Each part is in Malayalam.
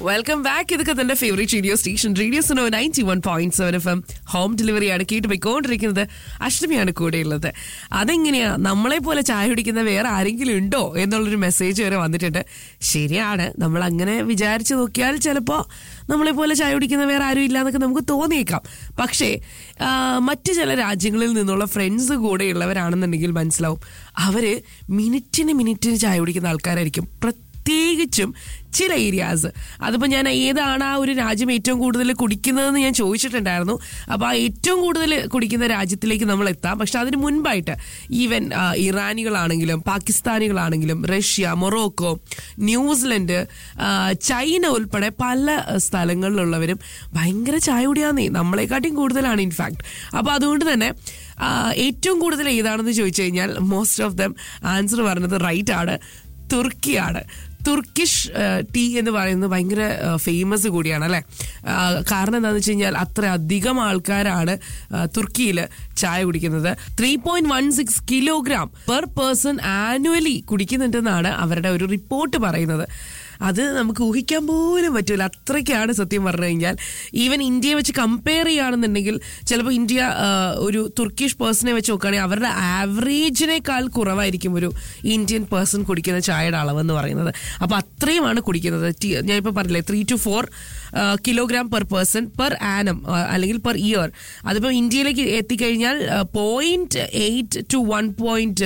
വെൽക്കം ബാക്ക് ഇതൊക്കെ തന്റെ favourite radio station radio Suno ninety one point seven F M home ഡെലിവറിയാണ് കേട്ട് പോയിക്കൊണ്ടിരിക്കുന്നത് അഷ്ടമിയാണ് കൂടെയുള്ളത് അതെങ്ങനെയാ നമ്മളെ പോലെ ചായ കുടിക്കുന്ന വേറെ ആരെങ്കിലും ഉണ്ടോ എന്നുള്ളൊരു മെസ്സേജ് വരെ വന്നിട്ടുണ്ട് ശരിയാണ് നമ്മൾ അങ്ങനെ വിചാരിച്ചു നോക്കിയാൽ ചിലപ്പോൾ നമ്മളെ പോലെ ചായ കുടിക്കുന്ന വേറെ ആരും ഇല്ല എന്നൊക്കെ നമുക്ക് തോന്നിയേക്കാം പക്ഷേ ആ, മറ്റ് ചില രാജ്യങ്ങളിൽ നിന്നുള്ള ഫ്രണ്ട്സ് കൂടെ ഉള്ളവരാണെന്നുണ്ടെങ്കിൽ മനസ്സിലാവും അവര് മിനിറ്റിന് മിനിറ്റിന് ചായ കുടിക്കുന്ന ആൾക്കാരായിരിക്കും പ്രത്യേകിച്ചും ചില ഏരിയാസ് അതിപ്പോൾ ഞാൻ ഏതാണ് ആ ഒരു രാജ്യം ഏറ്റവും കൂടുതൽ കുടിക്കുന്നതെന്ന് ഞാൻ ചോദിച്ചിട്ടുണ്ടായിരുന്നു അപ്പോൾ ആ ഏറ്റവും കൂടുതൽ കുടിക്കുന്ന രാജ്യത്തിലേക്ക് നമ്മൾ എത്താം പക്ഷെ അതിന് മുൻപായിട്ട് ഈവൻ ആ, ഇറാനികളാണെങ്കിലും പാകിസ്ഥാനികളാണെങ്കിലും റഷ്യ മൊറോക്കോ ന്യൂസിലൻഡ് ആ, ചൈന ഉൾപ്പെടെ പല സ്ഥലങ്ങളിലുള്ളവരും ഭയങ്കര ചായ കുടിയാന്നേ നമ്മളെക്കാട്ടിയും കൂടുതലാണ് ഇൻഫാക്ട് അപ്പോൾ അതുകൊണ്ട് തന്നെ ആ, ഏറ്റവും കൂടുതൽ ഏതാണെന്ന് ചോദിച്ചു കഴിഞ്ഞാൽ മോസ്റ്റ് ഓഫ് ദം ആൻസർ പറഞ്ഞത് റൈറ്റ് ആണ് തുർക്കിയാണ് തുർക്കിഷ് ടീ എന്ന് പറയുന്നത് ഭയങ്കര ഫേമസ് കൂടിയാണ് അല്ലേ ആ, കാരണം എന്താണെന്ന് വെച്ച് കഴിഞ്ഞാൽ അത്ര അധികം ആൾക്കാരാണ് തുർക്കിയിൽ ചായ കുടിക്കുന്നത് three point one six kilogram per person annually കുടിക്കുന്നുണ്ടെന്നാണ് അവരുടെ ഒരു റിപ്പോർട്ട് പറയുന്നത് അത് നമുക്ക് ഊഹിക്കാൻ പോലും പറ്റൂല അത്രയ്ക്കാണ് സത്യം പറഞ്ഞു കഴിഞ്ഞാൽ ഈവൻ ഇന്ത്യയെ വെച്ച് കമ്പയർ ചെയ്യുകയാണെന്നുണ്ടെങ്കിൽ ചിലപ്പോൾ ഇന്ത്യ ആ, ഒരു തുർക്കിഷ് പേഴ്സണെ വെച്ച് നോക്കുകയാണെങ്കിൽ അവരുടെ ആവറേജിനേക്കാൾ കുറവായിരിക്കും ഒരു ഇന്ത്യൻ പേഴ്സൺ കുടിക്കുന്ന ചായയുടെ അളവെന്ന് പറയുന്നത് അപ്പോൾ അത്രയുമാണ് കുടിക്കുന്നത് ടി- ഞാൻ ഇപ്പോൾ പറഞ്ഞില്ലേ three two four kilogram per person per annum അല്ലെങ്കിൽ പെർ ഇയർ അതിപ്പോൾ ഇന്ത്യയിലേക്ക് എത്തിക്കഴിഞ്ഞാൽ point eight two one point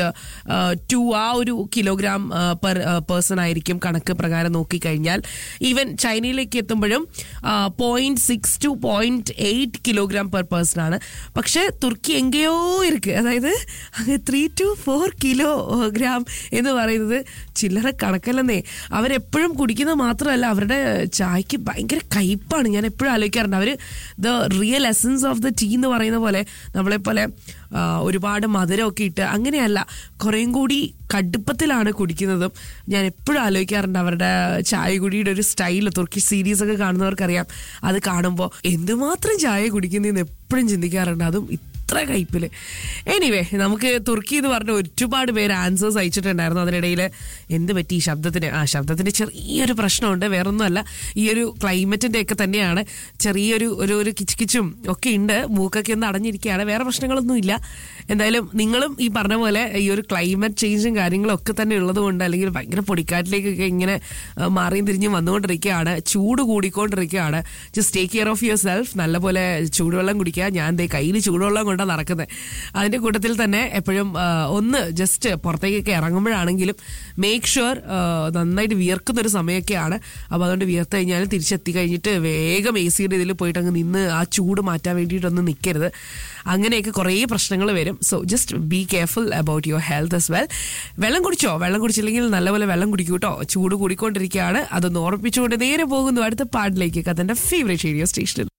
two ആ ഒരു കിലോഗ്രാം പെർ പേഴ്സൺ ആയിരിക്കും കണക്ക് പ്രകാരം നോക്കിക്കഴിഞ്ഞാൽ ഈവൻ ചൈനയിലേക്ക് എത്തുമ്പോഴും point six two point eight kilogram per person ആണ് പക്ഷേ തുർക്കി എങ്കയോ ഇருக்கு അതായത് ത്രീ ടു ഫോർ കിലോഗ്രാം എന്ന് പറയുന്നത് ചില്ലറ കണക്കല്ലെന്നേ അവരെപ്പോഴും കുടിക്കുന്നത് മാത്രമല്ല അവരുടെ ചായക്ക് ഭയങ്കര കയ്പാണ് ഞാൻ എപ്പോഴും ആലോചിക്കാറുണ്ട് അവർ the real essence of the tea എന്ന് പറയുന്ന പോലെ നമ്മളെപ്പോലെ ആ, ഒരുപാട് മധുരമൊക്കെ ഇട്ട് അങ്ങനെയല്ല കുറേയും കൂടി കടുപ്പത്തിലാണ് കുടിക്കുന്നതും ഞാൻ എപ്പോഴും ആലോചിക്കാറുണ്ട് അവരുടെ ചായ കുടിയുടെ ഒരു സ്റ്റൈൽ തുർക്കിഷ് സീരീസ് ഒക്കെ കാണുന്നവർക്കറിയാം അത് കാണുമ്പോൾ എന്തുമാത്രം ചായ കുടിക്കുന്നതെന്ന് എപ്പോഴും ചിന്തിക്കാറുണ്ട് അതും ഇത്ര കയ്പില് എനിവേ നമുക്ക് തുർക്കി എന്ന് പറഞ്ഞ ഒരുപാട് പേര് ആൻസേഴ്സ് അയച്ചിട്ടുണ്ടായിരുന്നു അതിനിടയിൽ എന്ത് പറ്റി ഈ ശബ്ദത്തിന് ആ ശബ്ദത്തിന് ചെറിയൊരു പ്രശ്നമുണ്ട് വേറൊന്നുമല്ല ഈ ഒരു ക്ലൈമറ്റിന്റെ ഒക്കെ തന്നെയാണ് ചെറിയൊരു ഒരു ഒരു കിച്ചുകിച്ചും ഒക്കെ ഉണ്ട് മൂക്കൊക്കെ ഒന്ന് അടഞ്ഞിരിക്കുകയാണ് വേറെ പ്രശ്നങ്ങളൊന്നും ഇല്ല എന്തായാലും നിങ്ങളും ഈ പറഞ്ഞ പോലെ ഈ ഒരു ക്ലൈമറ്റ് ചേഞ്ചും കാര്യങ്ങളും ഒക്കെ തന്നെ ഉള്ളത് കൊണ്ട് അല്ലെങ്കിൽ ഭയങ്കര പൊടിക്കാറ്റിലേക്കൊക്കെ ഇങ്ങനെ ആ, മാറിയും തിരിഞ്ഞും വന്നുകൊണ്ടിരിക്കുകയാണ് ചൂട് കൂടിക്കൊണ്ടിരിക്കുകയാണ് just take care of yourself നല്ലപോലെ ചൂടുവെള്ളം കുടിക്കുക ഞാൻ ദേ കയ്യിൽ ചൂടുവെള്ളം കൊണ്ടാണ് നടക്കുന്നത് അതിന്റെ കൂട്ടത്തിൽ തന്നെ എപ്പോഴും ആ, ഒന്ന് ജസ്റ്റ് പുറത്തേക്കൊക്കെ ഇറങ്ങുമ്പോഴാണെങ്കിലും മേക്ക് ഷുവർ നന്നായിട്ട് വിയർക്കുന്ന ഒരു സമയമൊക്കെയാണ് അപ്പോൾ അതുകൊണ്ട് വിയർത്ത് കഴിഞ്ഞാൽ തിരിച്ചെത്തി കഴിഞ്ഞിട്ട് വേഗം എ സിയുടെ ഇതിൽ പോയിട്ട് അങ്ങ് നിന്ന് ആ ചൂട് മാറ്റാൻ വേണ്ടിയിട്ടൊന്നും നിൽക്കരുത് അങ്ങനെയൊക്കെ കുറേ പ്രശ്നങ്ങൾ വരും so just be careful about your health as well വെള്ളം കുടിച്ചോ വെള്ളം കുടിച്ചില്ലെങ്കിൽ നല്ലപോലെ വെള്ളം കുടിക്കൂ കേട്ടോ ചൂട് കൂടിക്കൊണ്ടിരിക്കുകയാണ് അതൊന്ന് ഓർപ്പിച്ചുകൊണ്ട് നേരെ പോകുന്നു അടുത്ത പാട്ടിലേക്ക് കഥന്റെ ഫേവറേറ്റ് റേഡിയോ സ്റ്റേഷനിൽ